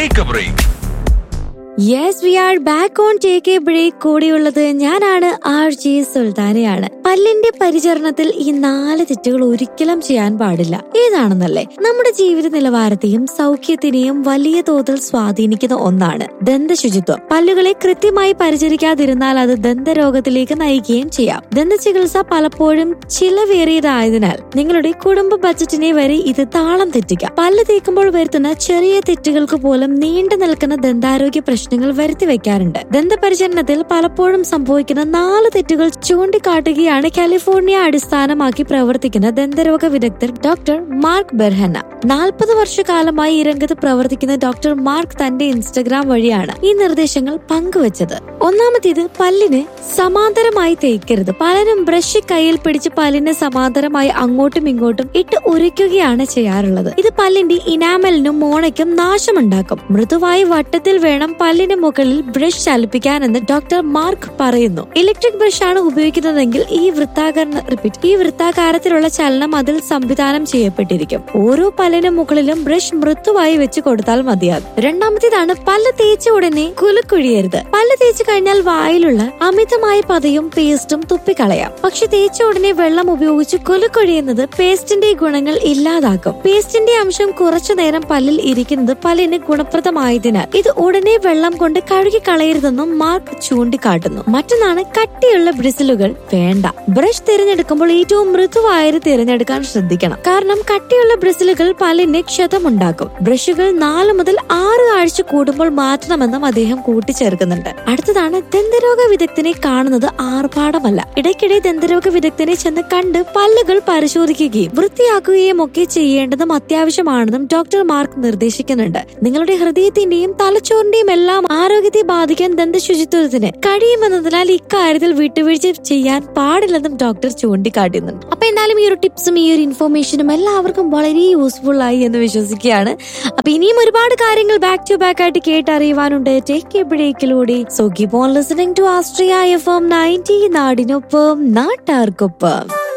take a break yes we are back on take a break കൂടിയുള്ളത് ഞാനാണ് R G സുൽത്താനയാണ് പല്ലിന്റെ പരിചരണത്തിൽ ഈ നാല് തെറ്റുകൾ ഒരിക്കലും ചെയ്യാൻ പാടില്ല ഏതാണെന്നല്ലേ നമ്മുടെ ജീവിത നിലവാരത്തെയും സൗഖ്യത്തിനെയും വലിയ തോതിൽ സ്വാധീനിക്കുന്ന ഒന്നാണ് ദന്തശുചിത്വം പല്ലുകളെ കൃത്യമായി പരിചരിക്കാതിരുന്നാൽ അത് ദന്തരോഗത്തിലേക്ക് നയിക്കുകയും ചെയ്യാം ദന്ത ചികിത്സ പലപ്പോഴും ചിലവേറിയതായതിനാൽ നിങ്ങളുടെ കുടുംബ ബജറ്റിനെ വരെ ഇത് താളം തെറ്റിക്കാം പല്ല് തേക്കുമ്പോൾ വരുത്തുന്ന ചെറിയ തെറ്റുകൾക്ക് പോലും നീണ്ടു നിൽക്കുന്ന ദന്താരോഗ്യ പ്രശ്നങ്ങൾ വരുത്തി വെക്കാറുണ്ട് ദന്തപരിചരണത്തിൽ പലപ്പോഴും സംഭവിക്കുന്ന നാല് തെറ്റുകൾ ചൂണ്ടിക്കാട്ടുകയാണ് കാലിഫോർണിയ അടിസ്ഥാനമാക്കി പ്രവർത്തിക്കുന്ന ദന്തരോഗ വിദഗ്ധർ ഡോക്ടർ മാർക്ക് ബെർഹന നാൽപ്പത് വർഷക്കാലമായി ഈ രംഗത്ത് പ്രവർത്തിക്കുന്ന ഡോക്ടർ മാർക്ക് തന്റെ ഇൻസ്റ്റഗ്രാം വഴിയാണ് ഈ നിർദ്ദേശങ്ങൾ പങ്കുവച്ചത് ഒന്നാമത്തേത് പല്ലിന് സമാന്തരമായി തേക്കരുത് പലരും ബ്രഷ് കയ്യിൽ പിടിച്ച് പല്ലിന് സമാന്തരമായി അങ്ങോട്ടും ഇങ്ങോട്ടും ഇട്ട് ഉരയ്ക്കുകയാണ് ചെയ്യാറുള്ളത് ഇത് പല്ലിന്റെ ഇനാമലിനും മോണയ്ക്കും നാശമുണ്ടാക്കും മൃദുവായി വട്ടത്തിൽ വേണം പല്ലിന് മുകളിൽ ബ്രഷ് ചലിപ്പിക്കാനെന്ന് ഡോക്ടർ മാർക്ക് പറയുന്നു ഇലക്ട്രിക് ബ്രഷ് ആണ് ഉപയോഗിക്കുന്നതെങ്കിൽ ഈ വൃത്താകരണ റിപ്പീറ്റ് ഈ വൃത്താകാരത്തിലുള്ള ചലനം അതിൽ സംവിധാനം ചെയ്യപ്പെട്ടിരിക്കും ഓരോ പല്ലിന് മുകളിലും ബ്രഷ് മൃദുവായി വെച്ച് കൊടുത്താൽ മതിയാകും രണ്ടാമത്തേതാണ് പല്ല് തേച്ച ഉടനെ കുലുക്കുഴിയരുത് പല്ല് തേച്ച് കഴിഞ്ഞാൽ വായിലുള്ള അമിതമായ പതയും പേസ്റ്റും തുപ്പിക്കളയാം പക്ഷെ തേച്ച ഉടനെ വെള്ളം ഉപയോഗിച്ച് കുലുക്കൊഴിയുന്നത് പേസ്റ്റിന്റെ ഗുണങ്ങൾ ഇല്ലാതാക്കും പേസ്റ്റിന്റെ അംശം കുറച്ചു നേരം പല്ലിൽ ഇരിക്കുന്നത് പല്ലിന് ഗുണപ്രദമായതിനാൽ ഇത് ഉടനെ വെള്ളം കൊണ്ട് കഴുകി കളയരുതെന്നും മാർക്ക് ചൂണ്ടിക്കാട്ടുന്നു മറ്റൊന്നാണ് കട്ടിയുള്ള ബ്രിസിലുകൾ വേണ്ട ബ്രഷ് തിരഞ്ഞെടുക്കുമ്പോൾ ഏറ്റവും മൃദുവായത് തിരഞ്ഞെടുക്കാൻ ശ്രദ്ധിക്കണം കാരണം കട്ടിയുള്ള ബ്രിസിലുകൾ പല്ലിന് ക്ഷതമുണ്ടാക്കും ബ്രഷുകൾ നാല് മുതൽ ആറ് ആഴ്ച കൂടുമ്പോൾ മാറ്റണമെന്നും അദ്ദേഹം കൂട്ടിച്ചേർക്കുന്നുണ്ട് അടുത്തതാണ് ദന്തരോഗ വിദഗ്ധനെ കാണുന്നത് ആർഭാടമല്ല ഇടയ്ക്കിടെ ദന്തരോഗ വിദഗ്ധനെ ചെന്ന് കണ്ട് പല്ലുകൾ പരിശോധിക്കുകയും വൃത്തിയാക്കുകയും ഒക്കെ ചെയ്യേണ്ടതും അത്യാവശ്യമാണെന്നും ഡോക്ടർ മാർക്ക് നിർദ്ദേശിക്കുന്നുണ്ട് നിങ്ങളുടെ ഹൃദയത്തിന്റെയും തലച്ചോറിന്റെയും എല്ലാം ആരോഗ്യത്തെ ബാധിക്കാൻ ദന്തശുചിത്വത്തിന് കഴിയുമെന്നതിനാൽ ഇക്കാര്യത്തിൽ വിട്ടുവീഴ്ച ചെയ്യാൻ പാടില്ലെന്നും ഡോക്ടർ ചൂണ്ടിക്കാട്ടുന്നുണ്ട് അപ്പൊ എന്തായാലും ഈ ഒരു ടിപ്സും ഈ ഒരു ഇൻഫോർമേഷനും എല്ലാവർക്കും വളരെ യൂസ്ഫുൾ ആയി എന്ന് വിശ്വസിക്കുകയാണ് അപ്പൊ ഇനിയും ഒരുപാട് കാര്യങ്ങൾ ബാക്ക് ടു ബാക്ക് ആയിട്ട് കേട്ടറിയുവാനുണ്ട് ടേക്ക് എ ബ്രേക്കിലൂടെ so keep on listening to Astria F M ninety നാടിനൊപ്പം നാട്ടാർക്കൊപ്പം